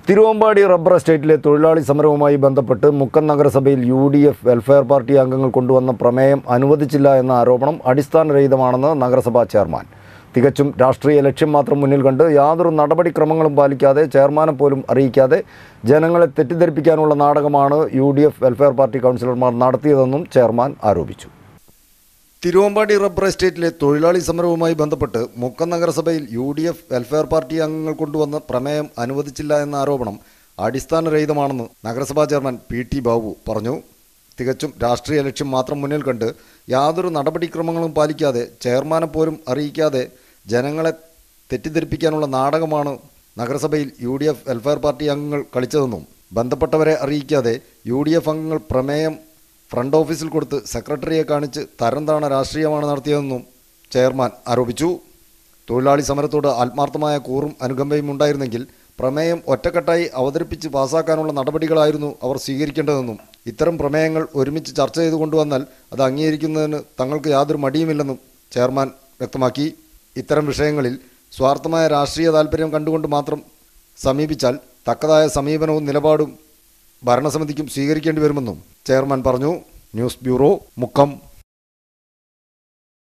Thiruvambady rubber എസ്റ്റേറ്റിലെ തൊഴിലാളി സമരവുമായി ബന്ധപ്പെട്ട് മുക്കം നഗരസഭയിൽ U D F welfare party അംഗങ്ങൾ കൊണ്ടുവന്ന പ്രമേയം അനുവദിച്ചില്ല എന്ന ആരോപണം അടിസ്ഥാനരഹിതമാണെന്ന് നഗരസഭാ ചെയർമാൻ തികച്ചും രാഷ്ട്രീയ ലക്ഷ്യം മാത്രം മുന്നിൽ കണ്ട് യാതൊരു നടപടിക്രമങ്ങളും പാലിക്കാതെ ചെയർമാനെ പോലും അറിയിക്കാതെ ജനങ്ങളെ തെറ്റിദ്ധരിപ്പിക്കാനുള്ള നാടകമാണ് U D F welfare party കൗൺസിലർമാർ നടത്തിയതെന്നും ചെയർമാൻ ആരോപിച്ചു തിരുവമ്പാടി റബ്ബർ എസ്റ്റേറ്റിലെ തൊഴിലാളി സമരവുമായി ബന്ധപ്പെട്ട് മുക്കം നഗരസഭയിൽ U D F welfare party അംഗങ്ങൾ കൊണ്ടുവന്ന പ്രമേയം അനുവദിച്ചില്ല എന്ന ആരോപണം അടിസ്ഥാനരഹിതമാണെന്ന് നഗരസഭാ ചെയർമാൻ പി ടി ബാബു പറഞ്ഞു തികച്ചും രാഷ്ട്രീയ ലക്ഷ്യം മാത്രം മുന്നിൽ കണ്ട് യാതൊരു നടപടിക്രമങ്ങളും പാലിക്കാതെ ചെയർമാനെ പോലും അറിയിക്കാതെ ജനങ്ങളെ തെറ്റിദ്ധരിപ്പിക്കാനുള്ള നാടകമാണ് നഗരസഭയിൽ U D F welfare party അംഗങ്ങൾ കളിച്ചതെന്നും ബന്ധപ്പെട്ടവരെ അറിയിക്കാതെ യു ഡി എഫ് അംഗങ്ങൾ പ്രമേയം ഫ്രണ്ട് ഓഫീസിൽ കൊടുത്ത് സെക്രട്ടറിയെ കാണിച്ച് തരംതാണ രാഷ്ട്രീയമാണ് നടത്തിയതെന്നും ചെയർമാൻ ആരോപിച്ചു തൊഴിലാളി സമരത്തോട് ആത്മാർത്ഥമായ കൂറും അനുകമ്പയും ഉണ്ടായിരുന്നെങ്കിൽ പ്രമേയം ഒറ്റക്കെട്ടായി അവതരിപ്പിച്ച് പാസാക്കാനുള്ള നടപടികളായിരുന്നു അവർ സ്വീകരിക്കേണ്ടതെന്നും ഇത്തരം പ്രമേയങ്ങൾ ഒരുമിച്ച് ചർച്ച ചെയ്തു കൊണ്ടുവന്നാൽ അത് അംഗീകരിക്കുന്നതിന് തങ്ങൾക്ക് യാതൊരു മടിയുമില്ലെന്നും ചെയർമാൻ വ്യക്തമാക്കി ഇത്തരം വിഷയങ്ങളിൽ സ്വാർത്ഥമായ രാഷ്ട്രീയ താൽപ്പര്യം കണ്ടുകൊണ്ട് മാത്രം സമീപിച്ചാൽ തക്കതായ സമീപനവും നിലപാടും ഭരണസമിതിക്കും സ്വീകരിക്കേണ്ടി വരുമെന്നും ചെയർമാൻ പറഞ്ഞു ന്യൂസ് ബ്യൂറോ മുക്കം